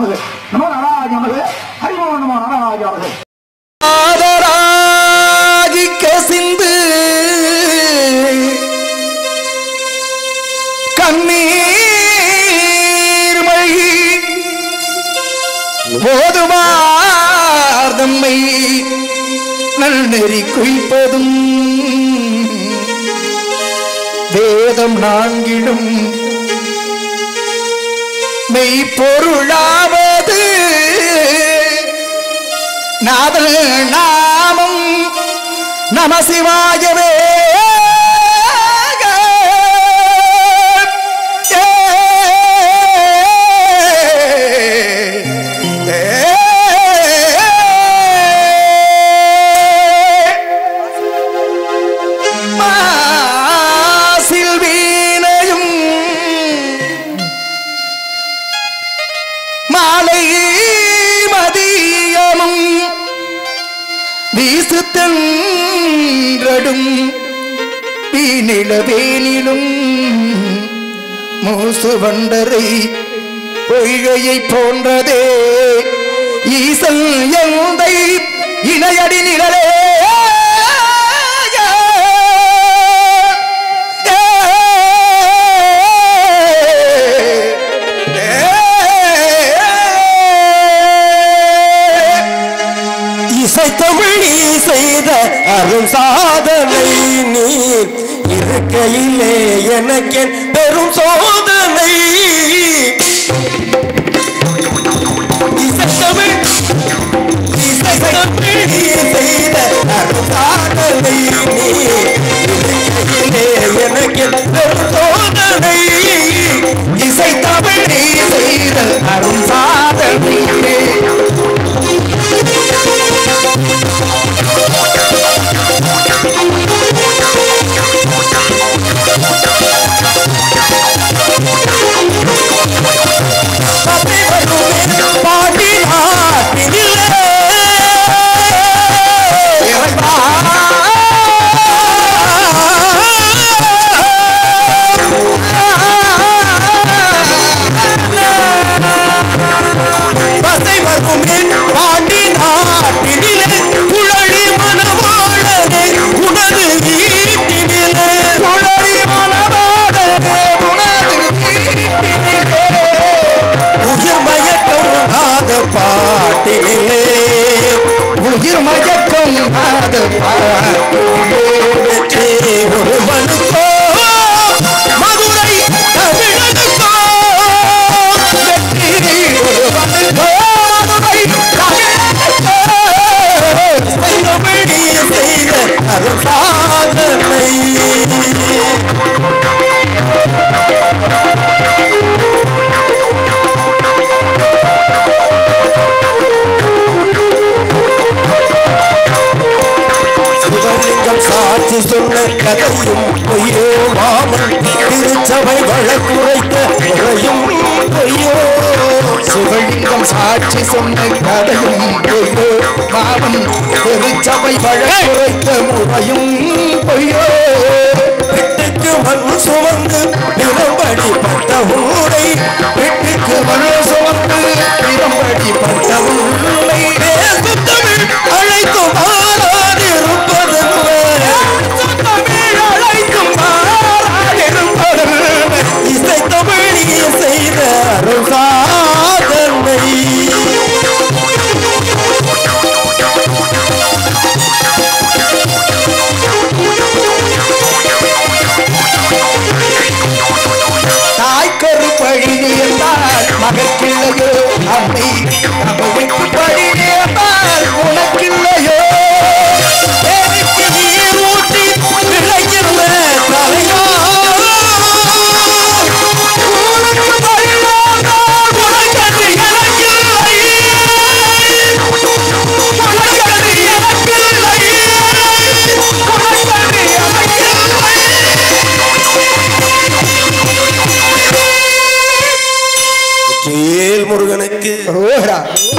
நமது நமோ நாராஜ நமது ஹரிமோ நமோ நாராஜ நமது ஆதராகி கசிந்து கண்ணீர் மழி போதுமார்தம்மை நன்னெறி குய்ப்பதும் வேதம் நான்கிலும் மெய்ப்பொருளாவது நாதல் நாமம் நம சிவாயவே மாசில் வீணையும் மாலை மதியமும் வீசு தென்றடும் வீணிலவேனிலும் மூசு வண்டரை பொய்கையை போன்றதே ஈசல் எந்தை இணையடி நிழலே இசைத்தமிழ் செய்த அரும் சாதனை நீர் இருக்கையிலே எனக்கு பெரும் சோதனை இசைத்தமிழ் இசைத்தமிழ் செய்த அரும் சாதனை நீர் இருக்கையிலே எனக்கு பெரும் சோதனை இசைத்தமிழ் நீ செய்த அரும் சாதனை பாட்டிலே உயிர் மயக்கம் அது வெற்றி ஒருவனுக்கோ மதுரை தமிழனுக்கோ வெற்றி ஒருவனுக்கோ மதுரை தமிழனுக்கோ செய்தபடி செய்த அருள் சாதனை சிவலிங்கம் சாட்சி சொன்ன கதையும் பொய்யோ மாமன் திருச்சபை வழக்குரைத்த முறையும் பொய்யோ சிவலிங்கம் சாட்சி சொன்ன கதையும் பொய்யோ மாமன் திருச்சபை வழக்குரைத்த முறையும் பொய்யோ வீட்டுக்கு மண் சுமந்து பிறம்படி பட்ட ஊரை வீட்டுக்கு மண் சுமந்து பிறம்படி பட்ட ஊரை தேசத்தமிழ் அழைக்கும் மாறாதிருப்பது அழைக்கும் மாறாதிருப்பது இசை தமிழ் செய்த அருள் சாதனை தாய்க்கரு பழி நேர்ந்தால் மகக்கில்லையோ அன்னை தமிழுக்கு பழி நேர்ந்தால் உனக்கில்லையோ எனக்கு நீர் ஊட்டி விளைகின்ற தலையா உனக்கு பழிவாங்கால் உனக்கது எனக்கில்லை உனக்கது எனக்கில்லை உனக்கது எனக்கில்லை வேல் முருகனுக்கு ஓஹரா